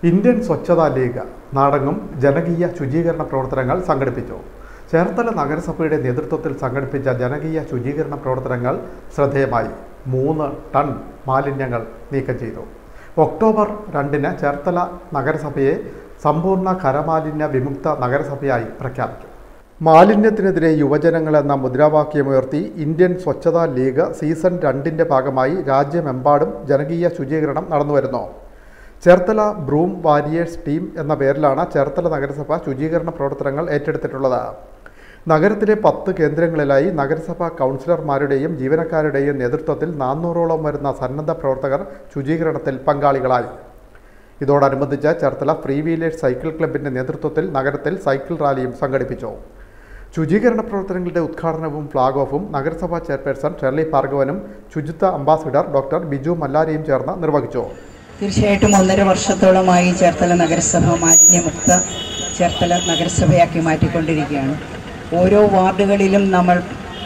Indian Swachhata league നാടങ്ങും ജനകീയ ശുചീകരണ പ്രവർത്തനങ്ങൾ സംഘടിപ്പിച്ചു ചേർത്തല നഗരസഭയുടെ നേതൃത്വത്തിൽ സംഘടിപ്പിച്ച ജനകീയ ശുചീകരണ പ്രവർത്തനങ്ങൾ ശ്രദ്ധേയമായി മൂന്ന് ടൺ മാലിന്യങ്ങൾ നീക്കം ചെയ്തു ഒക്ടോബർ രണ്ടിന് ചേർത്തല നഗരസഭയെ സമ്പൂർണ്ണ കരമാലിന്യ വിമുക്ത നഗരസഭയായി പ്രഖ്യാപിക്കും മാലിന്യത്തിനെതിരെ യുവജനങ്ങൾ എന്ന മുദ്രാവാക്യമുയർത്തി ഇന്ത്യൻ സ്വച്ഛതാ ലീഗ് സീസൺ രണ്ടിൻ്റെ ഭാഗമായി രാജ്യമെമ്പാടും ജനകീയ ശുചീകരണം നടന്നുവരുന്നു ചേർത്തല ബ്രൂം വാരിയേഴ്സ് ടീം എന്ന പേരിലാണ് ചേർത്തല നഗരസഭ ശുചീകരണ പ്രവർത്തനങ്ങൾ ഏറ്റെടുത്തിട്ടുള്ളത് നഗരത്തിലെ പത്ത് കേന്ദ്രങ്ങളിലായി നഗരസഭാ കൗൺസിലർമാരുടെയും ജീവനക്കാരുടെയും നേതൃത്വത്തിൽ നാനൂറോളം വരുന്ന സന്നദ്ധ പ്രവർത്തകർ ശുചീകരണത്തിൽ പങ്കാളികളായി ഇതോടനുബന്ധിച്ച് ചേർത്തല ഫ്രീ വീലേഴ്സ് സൈക്കിൾ ക്ലബിന്റെ നേതൃത്വത്തിൽ നഗരത്തിൽ സൈക്കിൾ റാലിയും സംഘടിപ്പിച്ചു ശുചീകരണ പ്രവർത്തനങ്ങളുടെ ഉദ്ഘാടനവും ഫ്ളാഗ് ഓഫും നഗരസഭാ ചെയർപേഴ്സൺ ഷെർലി ഭാർഗവനും ശുചിത്വ അംബാസിഡർ ഡോക്ടർ ബിജു മല്ലാരിയും ചേർന്ന് നിർവഹിച്ചു തീർച്ചയായിട്ടും ഒന്നര വർഷത്തോളമായി ചേർത്തല നഗരസഭ മാലിന്യമുക്ത ചേർത്തല നഗരസഭയാക്കി മാറ്റിക്കൊണ്ടിരിക്കുകയാണ് ഓരോ വാർഡുകളിലും നമ്മൾ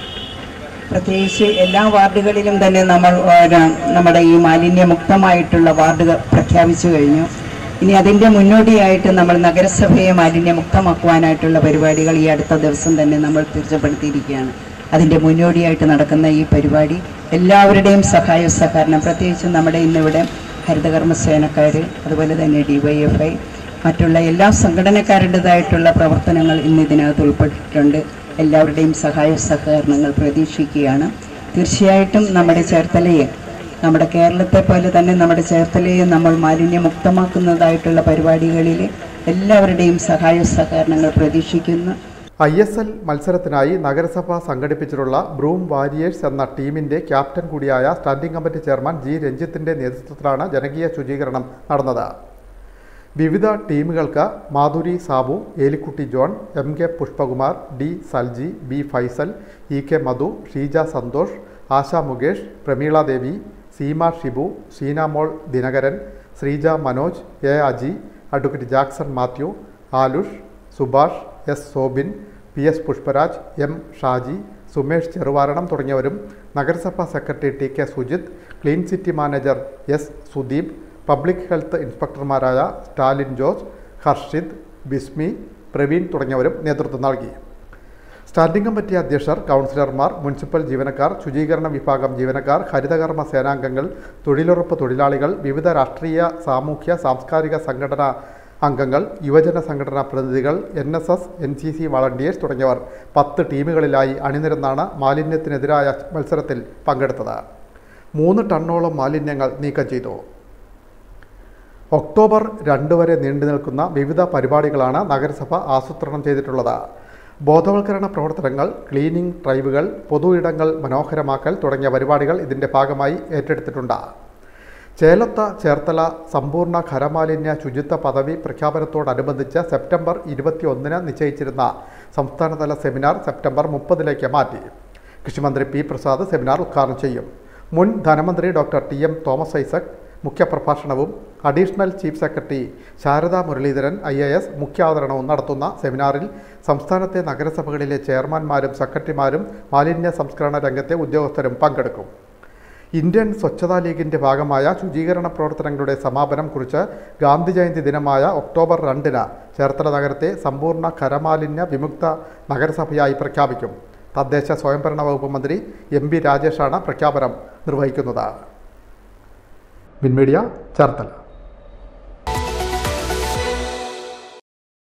പ്രത്യേകിച്ച് എല്ലാ വാർഡുകളിലും തന്നെ നമ്മൾ ആ, നമ്മുടെ ഈ മാലിന്യമുക്തമായിട്ടുള്ള വാർഡുകൾ പ്രഖ്യാപിച്ചു കഴിഞ്ഞു ഇനി അതിൻ്റെ മുന്നോടിയായിട്ട് നമ്മൾ നഗരസഭയെ മാലിന്യമുക്തമാക്കുവാനായിട്ടുള്ള പരിപാടികൾ ഈ അടുത്ത ദിവസം തന്നെ നമ്മൾ തീർച്ചപ്പെടുത്തിയിരിക്കുകയാണ് അതിൻ്റെ മുന്നോടിയായിട്ട് നടക്കുന്ന ഈ പരിപാടി എല്ലാവരുടെയും സഹായ സഹകരണം പ്രത്യേകിച്ച് നമ്മുടെ ഇന്നിവിടെ ഹരിതകർമ്മ സേനക്കാർ അതുപോലെ തന്നെ ഡിവൈഎഫ്ഐ മറ്റുള്ള എല്ലാ സംഘടനക്കാരുടേതായിട്ടുള്ള പ്രവർത്തനങ്ങൾ ഇന്ന് ഇതിനകത്ത് ഉൾപ്പെട്ടിട്ടുണ്ട് എല്ലാവരുടെയും സഹായ സഹകരണങ്ങൾ പ്രതീക്ഷിക്കുകയാണ് തീർച്ചയായിട്ടും നമ്മുടെ ചേർത്തലയെ നമ്മുടെ കേരളത്തെ പോലെ തന്നെ നമ്മുടെ ചേർത്തലയെ നമ്മൾ മാലിന്യമുക്തമാക്കുന്നതായിട്ടുള്ള പരിപാടികളിൽ എല്ലാവരുടെയും സഹായ സഹകരണങ്ങൾ പ്രതീക്ഷിക്കുന്നു ഐ എസ് എൽ മത്സരത്തിനായി നഗരസഭ സംഘടിപ്പിച്ചിട്ടുള്ള ബ്രൂം വാരിയേഴ്സ് എന്ന ടീമിന്റെ ക്യാപ്റ്റൻ കൂടിയായ സ്റ്റാൻഡിംഗ് കമ്മിറ്റി ചെയർമാൻ ജി രഞ്ജിത്തിന്റെ നേതൃത്വത്തിലാണ് ജനകീയ ശുചീകരണം നടന്നത് വിവിധ ടീമുകൾക്ക് Madhuri Sabu Elikutty John M K Pushpakumar D Salji B Faisal E K Madhu Sheeja Santhosh Asha Mukesh Prameela Devi Seema Shibu Sheenamol Dinakaran Sreeja Manoj A Aji advocate Jackson Mathew Alush Subhash S Sobin P S Pushparaj M Shaji Sumesh Cheruvaranam തുടങ്ങിയവരും നഗരസഭാ secretary T K Sujith clean city manager S Sudeep public health ഇൻസ്പെക്ടർമാരായ Stalin Jose Harshid Bismi Praveen തുടങ്ങിയവരും നേതൃത്വം നൽകി സ്റ്റാൻഡിംഗ് കമ്മിറ്റി അധ്യക്ഷർ കൗൺസിലർമാർ മുനിസിപ്പൽ ജീവനക്കാർ ശുചീകരണ വിഭാഗം ജീവനക്കാർ ഹരിതകർമ്മ സേനാംഗങ്ങൾ തൊഴിലുറപ്പ് തൊഴിലാളികൾ വിവിധ രാഷ്ട്രീയ സാമൂഹ്യ സാംസ്കാരിക സംഘടന അംഗങ്ങൾ യുവജന സംഘടനാ പ്രതിനിധികൾ N S S N C C volunteers തുടങ്ങിയവർ പത്ത് ടീമുകളിലായി അണിനിരന്നാണ് മാലിന്യത്തിനെതിരായ മത്സരത്തിൽ പങ്കെടുത്തത് മൂന്ന് ടണ്ണോളം മാലിന്യങ്ങൾ നീക്കം ചെയ്തു ഒക്ടോബർ രണ്ട് വരെ നീണ്ടു നിൽക്കുന്ന വിവിധ പരിപാടികളാണ് നഗരസഭ ആസൂത്രണം ചെയ്തിട്ടുള്ളത് ബോധവൽക്കരണ പ്രവർത്തനങ്ങൾ ക്ലീനിംഗ് ഡ്രൈവുകൾ പൊതു ഇടങ്ങൾ മനോഹരമാക്കൽ തുടങ്ങിയ പരിപാടികൾ ഇതിൻ്റെ ഭാഗമായി ഏറ്റെടുത്തിട്ടുണ്ട് ചേലത്ത ചേർത്തല സമ്പൂർണ്ണ ഖരമാലിന്യ ശുചിത്വ പദവി പ്രഖ്യാപനത്തോടനുബന്ധിച്ച് സെപ്റ്റംബർ ഇരുപത്തിയൊന്നിന് നിശ്ചയിച്ചിരുന്ന സംസ്ഥാനതല സെമിനാർ സെപ്റ്റംബർ മുപ്പതിലേക്ക് മാറ്റി കൃഷിമന്ത്രി പി പ്രസാദ് സെമിനാർ ഉദ്ഘാടനം ചെയ്യും മുൻ ധനമന്ത്രി doctor T M Thomas Isaac മുഖ്യപ്രഭാഷണവും additional chief secretary Sarada Muraleedharan I A S മുഖ്യാവതരണവും നടത്തുന്ന സെമിനാറിൽ സംസ്ഥാനത്തെ നഗരസഭകളിലെ ചെയർമാൻമാരും സെക്രട്ടറിമാരും മാലിന്യ സംസ്കരണ രംഗത്തെ ഉദ്യോഗസ്ഥരും പങ്കെടുക്കും ഇന്ത്യൻ സ്വച്ഛതാ ലീഗിന്റെ ഭാഗമായ ശുചീകരണ പ്രവർത്തനങ്ങളുടെ സമാപനം കുറിച്ച് ഗാന്ധി ജയന്തി ദിനമായ ഒക്ടോബർ രണ്ടിന് ചേർത്തല നഗരത്തെ സമ്പൂർണ്ണ ഖരമാലിന്യ വിമുക്ത നഗരസഭയായി പ്രഖ്യാപിക്കും തദ്ദേശ സ്വയംഭരണ വകുപ്പ് മന്ത്രി എം ബി രാജേഷാണ് പ്രഖ്യാപനം നിർവഹിക്കുന്നത് വിൻമീഡിയ ചേർത്തല